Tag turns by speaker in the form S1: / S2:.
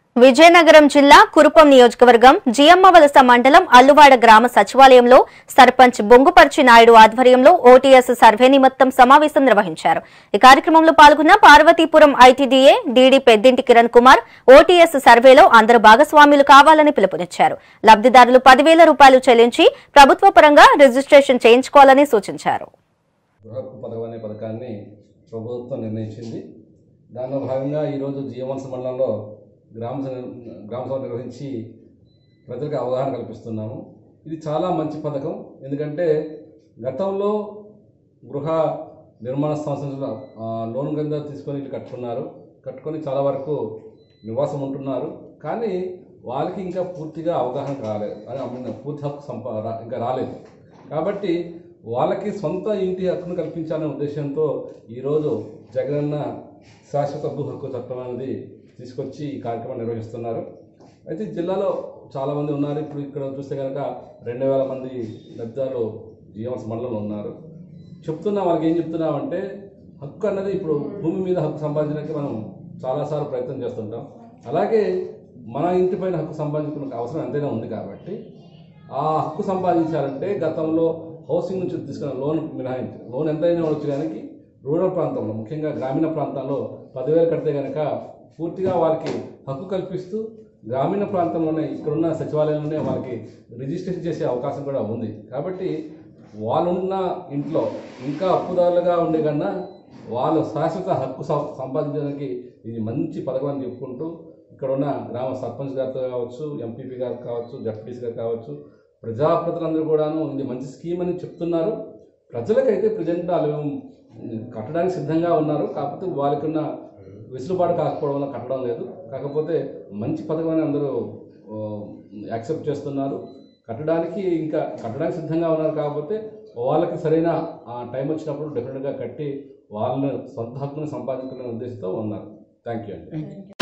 S1: విజయనగరం జిల్లా కురుపం నియోజకవర్గం జియమ్మ వలస మండలం అల్లువాడ గ్రామ సచివాలయంలో సర్పంచ్ బొంగుపర్చి నాయుడు ఆధ్వర్యంలో ఓటీఎస్ సర్వే నిమిత్తం సమావేశం నిర్వహించారు ఈ కార్యక్రమంలో పాల్గొన్న పార్వతీపురం ఐటీడీఏ డీడీ పెద్దింటి కిరణ్ కుమార్ ఓటీఎస్ సర్వేలో అందరు భాగస్వాములు కావాలని పిలుపునిచ్చారు లబ్దిదారులు పదివేల రూపాయలు చెల్లించి ప్రభుత్వ పరంగా రిజిస్ట్రేషన్ చేయించుకోవాలని సూచించారు
S2: గృహకు పథకం అనే పథకాన్ని ప్రభుత్వం నిర్ణయించింది దానిలో భాగంగా ఈరోజు జీవవలస మండలంలో గ్రామ సభ- గ్రామ సభ నిర్వహించి ప్రజలకు అవగాహన కల్పిస్తున్నాము ఇది చాలా మంచి పథకం ఎందుకంటే గతంలో గృహ నిర్మాణ సంస్థలు ఆ, లోన్ కింద తీసుకొని ఇల్లు కట్టుకున్నారు కట్టుకొని చాలా వరకు నివాసం ఉంటున్నారు కానీ వాళ్ళకి ఇంకా పూర్తిగా అవగాహన కాలేదు అని I mean, పూర్తి హక్కు సంపా రా- ఇంకా రాలేదు కాబట్టి వాళ్ళకి సొంత ఇంటి హక్కును కల్పించాలనే ఉద్దేశంతో ఈరోజు జగనన్న శాశ్వత భూ హక్కు చట్టం అనేది తీసుకొచ్చి ఈ కార్యక్రమం నిర్వహిస్తున్నారు అయితే ఈ జిల్లాలో చాలామంది ఉన్నారు ఇప్పుడు ఇక్కడ చూస్తే కనుక రెండు వేల మంది లబ్ధాలు జీవన్స్ మండలంలో ఉన్నారు చెప్తున్నా వాళ్ళకి ఏం చెప్తున్నామంటే హక్కు అన్నది ఇప్పుడు భూమి మీద హక్కు సంపాదించడానికి మనం చాలాసార్లు ప్రయత్నం చేస్తుంటాం అలాగే మన ఇంటిపైన హక్కు సంపాదించుకునే అవసరం ఎంతైనా ఉంది కాబట్టి ఆ హక్కు సంపాదించాలంటే గతంలో హౌసింగ్ నుంచి తీసుకున్న లోన్ మినహాయించి లోన్ ఎంతైనా వచ్చు కానీ రూరల్ ప్రాంతంలో ముఖ్యంగా గ్రామీణ ప్రాంతాల్లో పదివేలు కడితే కనుక పూర్తిగా వాళ్ళకి హక్కు కల్పిస్తూ గ్రామీణ ప్రాంతంలోనే ఇక్కడున్న సచివాలయంలోనే వాళ్ళకి రిజిస్ట్రేషన్ చేసే అవకాశం కూడా ఉంది కాబట్టి వాళ్ళున్న ఇంట్లో ఇంకా అప్పుదారులుగా ఉండే కన్నా వాళ్ళు శాశ్వత హక్కు సం- సంపాదించడానికి ఇది మంచి పథకం అని చెప్పుకుంటూ ఇక్కడ ఉన్న గ్రామ సర్పంచ్ గారితో కావచ్చు ఎంపీపీ గారు కావచ్చు జడ్పీసీ గారు కావచ్చు ప్రజాప్రతినిధులందరూ కూడాను ఇది మంచి స్కీమ్ అని చెప్తున్నారు ప్రజలకైతే ప్రజెంట్ వాళ్ళు కట్టడానికి సిద్ధంగా ఉన్నారు కాకపోతే వాళ్ళకున్న వెసులుబాటు కాకపోవడం వల్ల కట్టడం లేదు కాకపోతే మంచి పథకం అని అందరూ యాక్సెప్ట్ చేస్తున్నారు కట్టడానికి ఇంకా కట్టడానికి సిద్ధంగా ఉన్నారు కాకపోతే వాళ్ళకి సరైన ఆ టైం వచ్చినప్పుడు డెఫినెట్గా కట్టి వాళ్ళ సొంత హక్కును సంపాదించుకునే ఉద్దేశంతో ఉన్నారు థ్యాంక్ యూ అండి